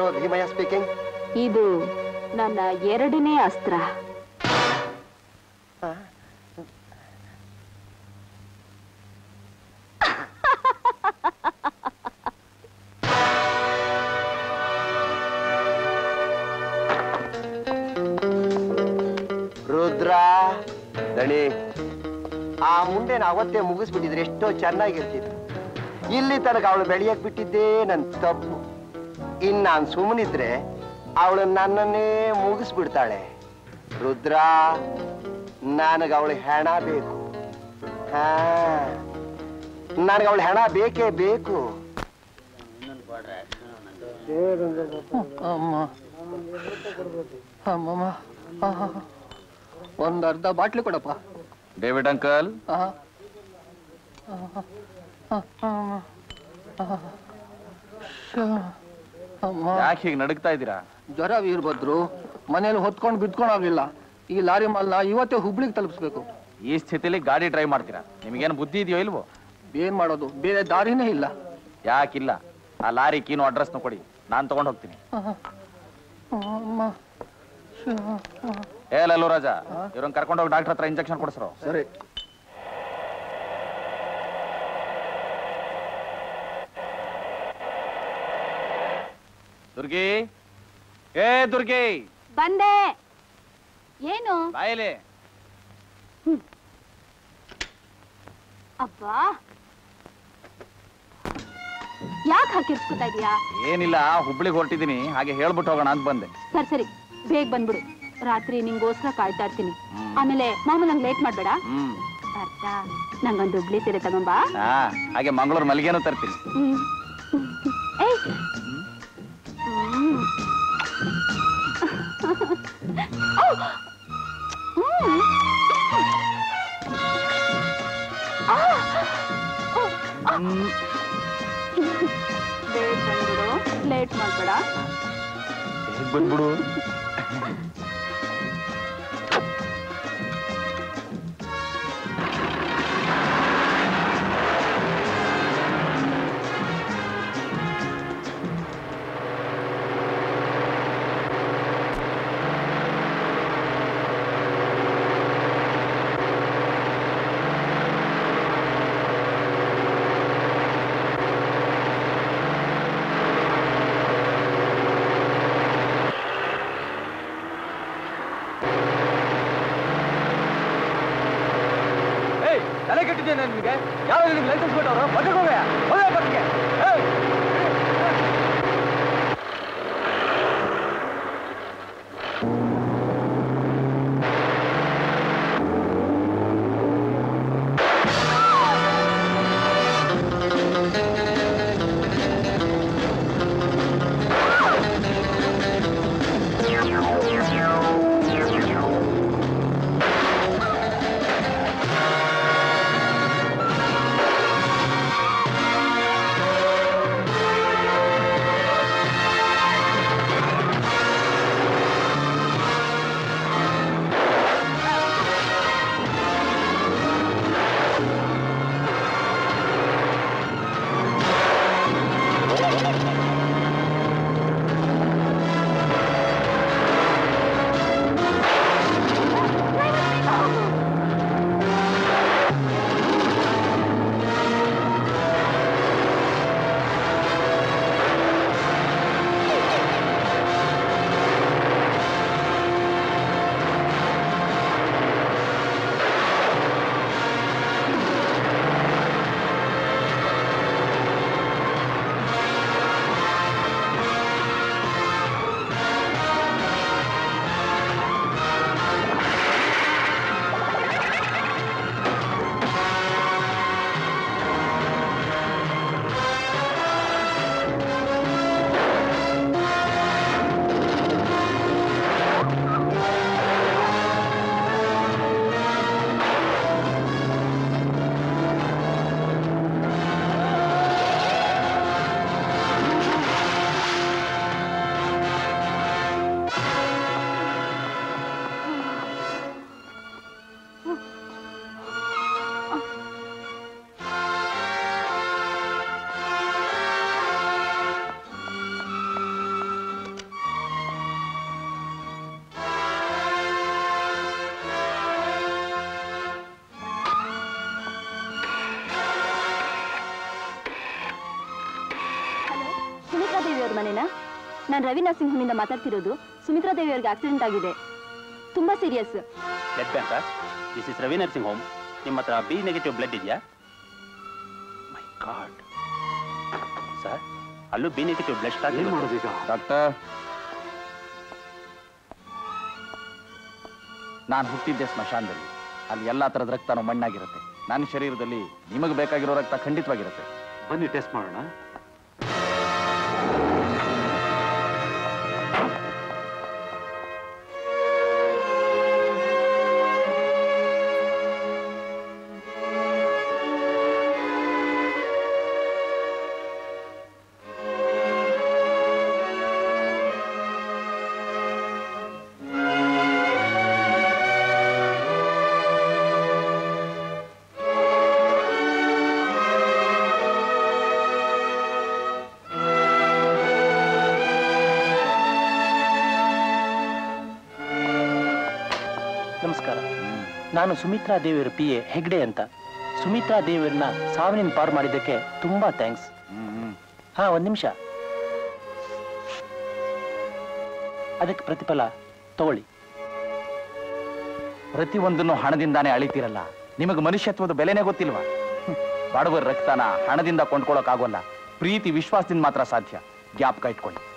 Bhimaiah speaking ಇದು ನನ್ನ ಎರಡನೇ ಅಸ್ತ್ರ ರುದ್ರ ದಣಿ ಆ ಮುಂಡೆನ ಅವತ್ತೇ ಮುಗಿಸ್ಬಿಟ್ಟಿದ್ರೆ ಎಷ್ಟೋ ಚೆನ್ನಾಗಿರ್ತಿತ್ತು ಇಲ್ಲಿ ತನಕ ಅವಳು ಬೆಳೆಯಕ್ ಬಿಟ್ಟಿದ್ದೇ ನನ್ ತಪ್ಪು ಇನ್ ನಾನ್ ಸುಮ್ಮನಿದ್ರೆ ಅವಳು ನನ್ನನ್ನೇ ಮುಗಿಸ್ಬಿಡ್ತಾಳೆ ರುದ್ರ ನನಗೆ ಅವಳ ಹೆಣ ಬೇಕು ಹಾ ನನಗೆ ಅವಳ ಹೆಣ ಬೇಕೇ ಬೇಕು ಅಮ್ಮ ಅಮ್ಮಮ್ಮ ಆಹಾ. ಒಂದ್ ಅರ್ಧ ಬಾಟ್ಲಿ ಕೊಡಪ್ಪ ಡೇವಿಡ್ ಅಂಕಲ್ ಆಹಾ. ಆಹಾ. ಅಮ್ಮ. ಆಹಾ. ಶ. ಅಮ್ಮ ಯಾಕೆ ಹೀಗೆ ನಡುಗ್ತಾ ಇದ್ದೀರಾ ಜ್ವರ ವೀರ್ಭದ್ರು ಮನೇಲಿ ಹೊತ್ಕೊಂಡು ಬಿದ್ಕೊಳಾಗಿಲ್ಲ ಈ ಲಾರಿ ಮಾಲ್ನ ಇವತ್ತೇ ಹುಬ್ಳಿಗೆ ತಲುಪಿಸ್ಬೇಕು ಈ ಸ್ಥಿತಿಲಿ ಗಾಡಿ ಡ್ರೈವ್ ಮಾಡ್ತೀರಾ ನಿಮಗೇನು ಬುದ್ಧಿ ಇದೆಯೋ ಇಲ್ವೋ ಏನ್ ಮಾಡೋದು ಬೇರೆ ದಾರಿನೇ ಇಲ್ಲ ಯಾಕಿಲ್ಲ ಆ ಲಾರಿ ಕೀನು ಅಡ್ರೆಸ್ನ ಕೊಡಿ ನಾನು ತಗೊಂಡು ಹೋಗ್ತೀನಿ ಆಹಾ. ಅಮ್ಮ ಶ. ಆಹಾ. ಏ ಲಲ್ಲು ರಾಜ ಇವ್ರನ್ನ ಕರ್ಕೊಂಡು ಹೋಗಿ ಡಾಕ್ಟರ್ ಹತ್ರ ಇಂಜೆಕ್ಷನ್ ಕೊಡಿಸ್ರು ಸರಿ ದುರ್ಗಿ ಏ ದುರ್ಗಿ ಬಂದೆ ಏನು ಬಾಯಲಿ ಅಬ್ಬಾ ಯಾಕೆ ಹಾಕಿರ್ಸ್ಕೊತಾ ಇದೀಯಾ ಏನಿಲ್ಲ ಹುಬ್ಳಿಗೆ ಹೊರಟಿದ್ದೀನಿ ಹಾಗೆ ಹೇಳ್ಬಿಟ್ಟು ಹೋಗೋಣ ಅಂತ ಬಂದೆ ಸರಿ ಸರಿ ಬೇಗ ಬಂದ್ಬಿಡು ರಾತ್ರಿ ನಿಂಗೋಸ್ಕರ ಕಾಯ್ತಾ ಇರ್ತೀನಿ ಆಮೇಲೆ ಮಾಮೂಲು ನಂಗೆ ಲೇಟ್ ಮಾಡ್ಬೇಡ ಹ್ಮ್ ಅರ್ಥ ನಂಗೊಂದು ಹುಬ್ಳಿ ಸೀರೆ ತಗೊಂಬಾ ಹಾ ಹಾಗೆ ಮಂಗಳೂರು ಮಲ್ಲಿಗೆನೂ ತರ್ತೀನಿ ಹ್ಮ್. ಏಯ್ ಹ್ಮ್. ಹ್ಮ್. ಆ! ಓ, ಆ! ಬೇಗ ಬಂದ್ಬಿಡು ಲೇಟ್ ಮಾಡ್ಬೇಡ ಹೇಗ್ ಬಂದ್ಬಿಡು ಏಯ್ ತಲೆ ಕೆಟ್ಟಿದ್ದೇನೆ ನಿಮಗೆ ಯಾವ ನಿಮ್ಗೆ ಲೈಸೆನ್ಸ್ ಕೊಟ್ಟವರು ಬಟ್ಟೆ ಹೋಗಯ್ಯ ಹೋಗ ಬಟ್ಟಿಗೆ ಏಯ್ ಆ ದೇವಿ ಅವ್ರ ಮನೆನಾ ನಾನು ರವಿ ನರ್ಸಿಂಗ್ ಹೋಮಿಂದ ಮಾತಾಡ್ತಿರೋದು ಸುಮಿತ್ರಾ ದೇವಿ ಅವ್ರಿಗೆ ಆಕ್ಸಿಡೆಂಟ್ ಆಗಿದೆ ತುಂಬಾ serious blood bank this is Ravi nursing home ನಿಮ್ಮ ಹತ್ರ ಬಿ ನೆಗೆಟಿವ್ ಬ್ಲಡ್ ಇದೆಯಾ ಮೈ ಗಾಡ್ ಸರ್ ಅಲ್ಲೂ B negative blood stock doctor ನಾನು ಹುಟ್ಟಿದ್ದೆ ಸ್ಮಶಾನದಲ್ಲಿ ಅಲ್ಲಿ ಎಲ್ಲಾ ತರದ ರಕ್ತನೂ ಮಣ್ಣಾಗಿರುತ್ತೆ ನನ್ನ ಶರೀರದಲ್ಲಿ ನಿಮಗೆ ಬೇಕಾಗಿರೋ ರಕ್ತ ಖಂಡಿತವಾಗಿರುತ್ತೆ ಬನ್ನಿ ಟೆಸ್ಟ್ ಮಾಡೋಣ ನಮಸ್ಕಾರ ನಾನು ಸುಮಿತ್ರಾ ದೇವಿಯರ ಪಿ ಎ ಹೆಗ್ಡೆ ಅಂತ ಸುಮಿತ್ರಾ ದೇವಿಯರನ್ನ ಸಾವಿನಿಂದ ಪಾರು ಮಾಡಿದ್ದಕ್ಕೆ ತುಂಬಾ ಥ್ಯಾಂಕ್ಸ್ ಹಾ ಒಂದ್ ನಿಮಿಷ ಅದಕ್ಕೆ ಪ್ರತಿಫಲ ತಗೊಳ್ಳಿ ಪ್ರತಿಯೊಂದನ್ನು ಹಣದಿಂದಾನೇ ಅಳಿತಿರಲ್ಲ ನಿಮಗೆ ಮನುಷ್ಯತ್ವದ ಬೆಲೆನೇ ಗೊತ್ತಿಲ್ವಾ ಹ್ಮ್. ಬಡವರ ರಕ್ತನ ಹಣದಿಂದ ಕೊಂಡ್ಕೊಳ್ಳೋಕ್ಕಾಗೋಲ್ಲ ಪ್ರೀತಿ ವಿಶ್ವಾಸದಿಂದ ಮಾತ್ರ ಸಾಧ್ಯ ಜ್ಞಾಪಕ ಇಟ್ಕೊಳ್ಳಿ